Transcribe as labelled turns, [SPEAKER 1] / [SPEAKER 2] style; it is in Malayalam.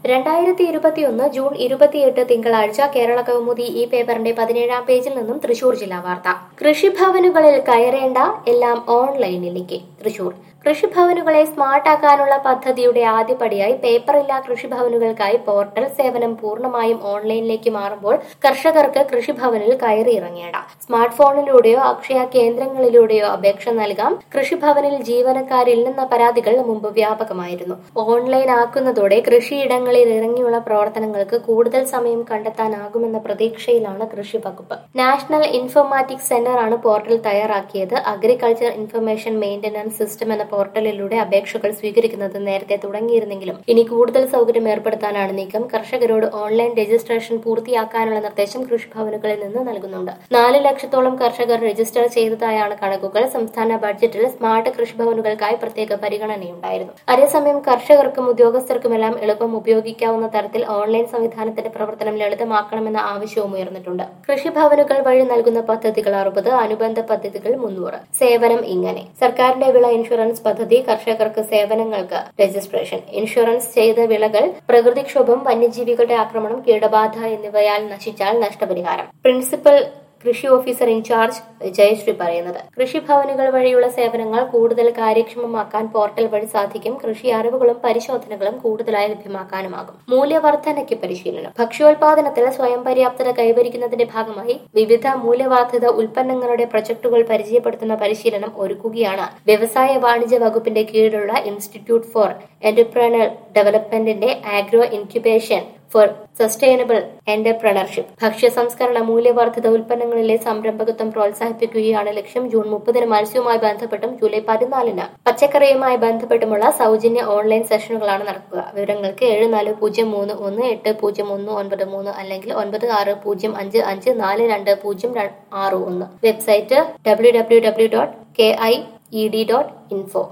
[SPEAKER 1] രണ്ടായിരത്തി ഇരുപത്തിയൊന്ന് ജൂൺ ഇരുപത്തിയെട്ട് തിങ്കളാഴ്ച കേരള കൗമുദി ഈ പേപ്പറിന്റെ പതിനേഴാം പേജിൽ നിന്നും തൃശൂർ ജില്ലാ വാർത്ത കൃഷിഭവനുകളിൽ കയറേണ്ട എല്ലാം ഓൺലൈനിലേക്ക് തൃശൂർ കൃഷിഭവനുകളെ സ്മാർട്ടാക്കാനുള്ള പദ്ധതിയുടെ ആദ്യപടിയായി പേപ്പറില്ലാ കൃഷിഭവനുകൾക്കായി പോർട്ടൽ സേവനം പൂർണ്ണമായും ഓൺലൈനിലേക്ക് മാറുമ്പോൾ കർഷകർക്ക് കൃഷിഭവനിൽ കയറി ഇറങ്ങേണ്ട സ്മാർട്ട് ഫോണിലൂടെയോ അക്ഷയ കേന്ദ്രങ്ങളിലൂടെയോ അപേക്ഷ നൽകാം കൃഷിഭവനിൽ ജീവനക്കാരില്ലെന്ന പരാതികൾ മുമ്പ് വ്യാപകമായിരുന്നു ഓൺലൈൻ ആക്കുന്നതോടെ കൃഷിയിടങ്ങളിൽ ഇറങ്ങിയുള്ള പ്രവർത്തനങ്ങൾക്ക് കൂടുതൽ സമയം കണ്ടെത്താനാകുമെന്ന പ്രതീക്ഷയിലാണ് കൃഷി വകുപ്പ് നാഷണൽ ഇൻഫോർമാറ്റിക്സ് സെന്റർ ആണ് പോർട്ടൽ തയ്യാറാക്കിയത് അഗ്രികൾച്ചർ ഇൻഫർമേഷൻ മെയിന്റനൻസ് സിസ്റ്റം എന്ന പോർട്ടലിലൂടെ അപേക്ഷകൾ സ്വീകരിക്കുന്നത് നേരത്തെ തുടങ്ങിയിരുന്നെങ്കിലും ഇനി കൂടുതൽ സൗകര്യം ഏർപ്പെടുത്താനാണ് നീക്കം കർഷകരോട് ഓൺലൈൻ രജിസ്ട്രേഷൻ പൂർത്തിയാക്കാനുള്ള നിർദ്ദേശം കൃഷിഭവനുകളിൽ നിന്ന് നൽകുന്നുണ്ട് നാല് ലക്ഷത്തോളം കർഷകർ രജിസ്റ്റർ ചെയ്തതായാണ് കണക്കുകൾ സംസ്ഥാന ബഡ്ജറ്റിൽ സ്മാർട്ട് കൃഷിഭവനുകൾക്കായി പ്രത്യേക പരിഗണനയുണ്ടായിരുന്നു അതേസമയം കർഷകർക്കും ഉദ്യോഗസ്ഥർക്കുമെല്ലാം എളുപ്പം ഉപയോഗിക്കാവുന്ന തരത്തിൽ ഓൺലൈൻ സംവിധാനത്തിന്റെ പ്രവർത്തനം ലളിതമാക്കണമെന്ന ആവശ്യവും ഉയർന്നിട്ടുണ്ട് കൃഷിഭവനുകൾ വഴി നൽകുന്ന പദ്ധതികൾ അറുപത് അനുബന്ധ പദ്ധതികൾ മുന്നൂറ് സേവനം ഇങ്ങനെ സർക്കാരിന്റെ വിള ഇൻഷുറൻസ് പദ്ധതി കർഷകർക്ക് സേവനങ്ങൾക്ക് രജിസ്ട്രേഷൻ ഇൻഷുറൻസ് ചെയ്ത വിളകൾ പ്രകൃതിക്ഷോഭം വന്യജീവികളുടെ ആക്രമണം കീടബാധ എന്നിവയാൽ നശിച്ചാൽ നഷ്ടപരിഹാരം പ്രിൻസിപ്പൽ കൃഷി ഓഫീസർ ഇൻചാർജ് ജയശ്രീ പറയുന്നത് കൃഷിഭവനുകൾ വഴിയുള്ള സേവനങ്ങൾ കൂടുതൽ കാര്യക്ഷമമാക്കാൻ പോർട്ടൽ വഴി സാധിക്കും കൃഷി അറിവുകളും പരിശോധനകളും കൂടുതലായി ലഭ്യമാക്കാനുമാകും മൂല്യവർദ്ധനയ്ക്ക് പരിശീലനം ഭക്ഷ്യോൽപാദനത്തിൽ സ്വയം പര്യാപ്തത കൈവരിക്കുന്നതിന്റെ ഭാഗമായി വിവിധ മൂല്യവർദ്ധിത ഉൽപ്പന്നങ്ങളുടെ പ്രൊജക്ടുകൾ പരിചയപ്പെടുത്തുന്ന പരിശീലനം ഒരുക്കുകയാണ് വ്യവസായ വാണിജ്യ വകുപ്പിന്റെ കീഴിലുള്ള ഇൻസ്റ്റിറ്റ്യൂട്ട് ഫോർ എന്റർപ്രണർ ഡെവലപ്മെന്റിന്റെ agro incubation for sustainable entrepreneurship ഭക്ഷ്യ സംസ്കരണ മൂല്യവർദ്ധിത ഉൽപ്പന്നങ്ങളിലെ സംരംഭകത്വം പ്രോത്സാഹിപ്പിക്കുകയാണ് ലക്ഷ്യം ജൂൺ മുപ്പതിന് മത്സ്യവുമായി ബന്ധപ്പെട്ടും ജൂലൈ പതിനാലിന് പച്ചക്കറിയുമായി ബന്ധപ്പെട്ടുമുള്ള സൗജന്യ ഓൺലൈൻ സെഷനുകളാണ് നടക്കുക വിവരങ്ങൾക്ക് ഏഴ് നാല് പൂജ്യം മൂന്ന് ഒന്ന് എട്ട് പൂജ്യം ഒന്ന് ഒൻപത് മൂന്ന് അല്ലെങ്കിൽ ഒൻപത് ആറ് പൂജ്യം അഞ്ച് അഞ്ച് നാല് രണ്ട് പൂജ്യം ആറ് ഒന്ന് website W W W dot K I E D dot info